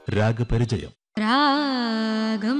രാഗപരിചയം രാഗം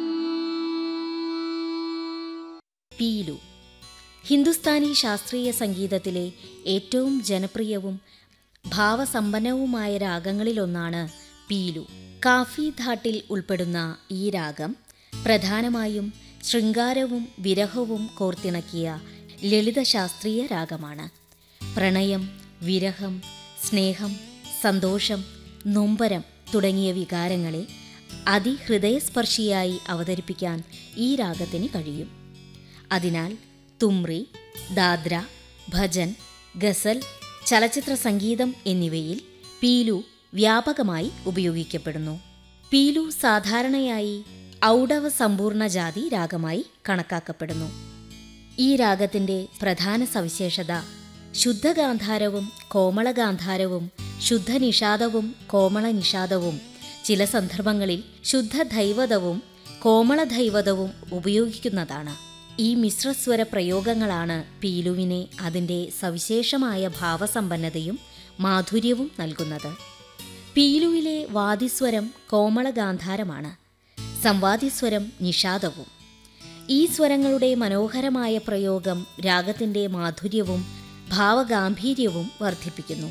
പീലു ഹിന്ദുസ്ഥാനി ശാസ്ത്രീയ സംഗീതത്തിലെ ഏറ്റവും ജനപ്രിയവും ഭാവസമ്പന്നവുമായ രാഗങ്ങളിലൊന്നാണ് പീലു കാഫി ധാട്ടിൽ ഉൾപ്പെടുന്ന ഈ രാഗം പ്രധാനമായും ശൃംഗാരവും വിരഹവും കോർത്തിണക്കിയ ലളിത ശാസ്ത്രീയ രാഗമാണ് പ്രണയം വിരഹം സ്നേഹം സന്തോഷം നൊമ്പരം തുടങ്ങിയ വികാരങ്ങളെ അതിഹൃദയസ്പർശിയായി അവതരിപ്പിക്കാൻ ഈ രാഗത്തിന് കഴിയും അതിനാൽ തുമ്രി ദാദ്ര ഭജൻ ഗസൽ ചലച്ചിത്ര സംഗീതം എന്നിവയിൽ പീലു വ്യാപകമായി ഉപയോഗിക്കപ്പെടുന്നു പീലു സാധാരണയായി ഔഡവ സമ്പൂർണ്ണ ജാതി രാഗമായി കണക്കാക്കപ്പെടുന്നു ഈ രാഗത്തിന്റെ പ്രധാന സവിശേഷത ശുദ്ധഗാന്ധാരവും കോമളഗാന്ധാരവും ശുദ്ധനിഷാദവും കോമളനിഷാദവും ചില സന്ദർഭങ്ങളിൽ ശുദ്ധധൈവതവും കോമളധൈവതവും ഉപയോഗിക്കുന്നതാണ് ഈ മിശ്രസ്വര പ്രയോഗങ്ങളാണ് പീലുവിനെ അതിൻ്റെ സവിശേഷമായ ഭാവസമ്പന്നതയും മാധുര്യവും നൽകുന്നത് പീലുവിലെ വാദിസ്വരം കോമളഗാന്ധാരമാണ് സംവാദിസ്വരം നിഷാദവും ഈ സ്വരങ്ങളുടെ മനോഹരമായ പ്രയോഗം രാഗത്തിൻ്റെ മാധുര്യവും ഭാവഗാംഭീര്യവും വർദ്ധിപ്പിക്കുന്നു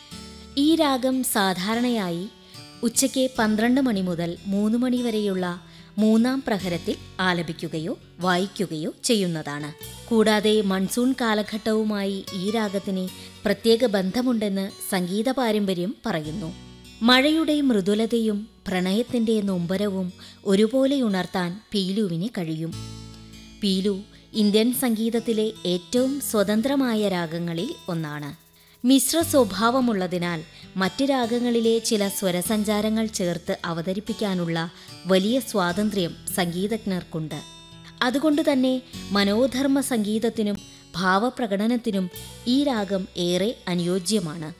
ഈ രാഗം സാധാരണയായി ഉച്ചയ്ക്ക് പന്ത്രണ്ട് മണി മുതൽ മൂന്ന് മണി വരെയുള്ള മൂന്നാം പ്രഹരത്തിൽ ആലപിക്കുകയോ വായിക്കുകയോ ചെയ്യുന്നതാണ് കൂടാതെ മൺസൂൺ കാലഘട്ടവുമായി ഈ രാഗത്തിന് പ്രത്യേക ബന്ധമുണ്ടെന്ന് സംഗീത പാരമ്പര്യം പറയുന്നു മഴയുടെ മൃദുലതയും പ്രണയത്തിന്റെ നൊമ്പരവും ഒരുപോലെ ഉണർത്താൻ പീലുവിന് കഴിയും പീലു ഇന്ത്യൻ സംഗീതത്തിലെ ഏറ്റവും സ്വതന്ത്രമായ രാഗങ്ങളിൽ ഒന്നാണ് മിശ്ര സ്വഭാവമുള്ളതിനാൽ മറ്റ് രാഗങ്ങളിലെ ചില സ്വരസഞ്ചാരങ്ങൾ ചേർത്ത് അവതരിപ്പിക്കാനുള്ള വലിയ സ്വാതന്ത്ര്യം സംഗീതജ്ഞർക്കുണ്ട് അതുകൊണ്ട് തന്നെ മനോധർമ്മ സംഗീതത്തിനും ഭാവപ്രകടനത്തിനും ഈ രാഗം ഏറെ അനുയോജ്യമാണ്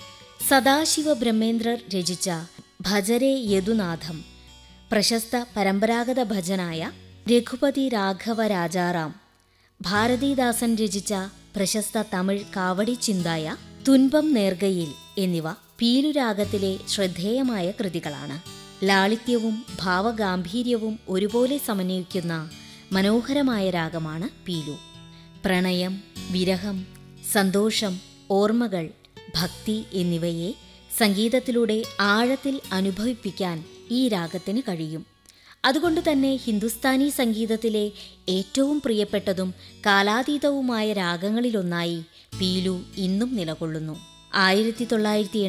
സദാശിവ ബ്രഹ്മേന്ദ്രർ രചിച്ച ഭജരേ യദുനാഥം പ്രശസ്ത പരമ്പരാഗത ഭജനായ രഘുപതി രാഘവ രാജാറാം ഭാരതീദാസൻ രചിച്ച പ്രശസ്ത തമിഴ് കാവടി ചിന്തായ തുൻപം നേർഗയിൽ എന്നിവ പീലുരാഗത്തിലെ ശ്രദ്ധേയമായ കൃതികളാണ് ലാളിത്യവും ഭാവഗാംഭീര്യവും ഒരുപോലെ സമന്വയിക്കുന്ന മനോഹരമായ രാഗമാണ് പീലു പ്രണയം വിരഹം സന്തോഷം ഓർമ്മകൾ ഭക്തി എന്നിവയെ സംഗീതത്തിലൂടെ ആഴത്തിൽ അനുഭവിപ്പിക്കാൻ ഈ രാഗത്തിന് കഴിയും അതുകൊണ്ട് തന്നെ ഹിന്ദുസ്ഥാനി സംഗീതത്തിലെ ഏറ്റവും പ്രിയപ്പെട്ടതും കാലാതീതവുമായ രാഗങ്ങളിലൊന്നായി പീലു ഇന്നും നിലകൊള്ളുന്നു ആയിരത്തി തൊള്ളായിരത്തി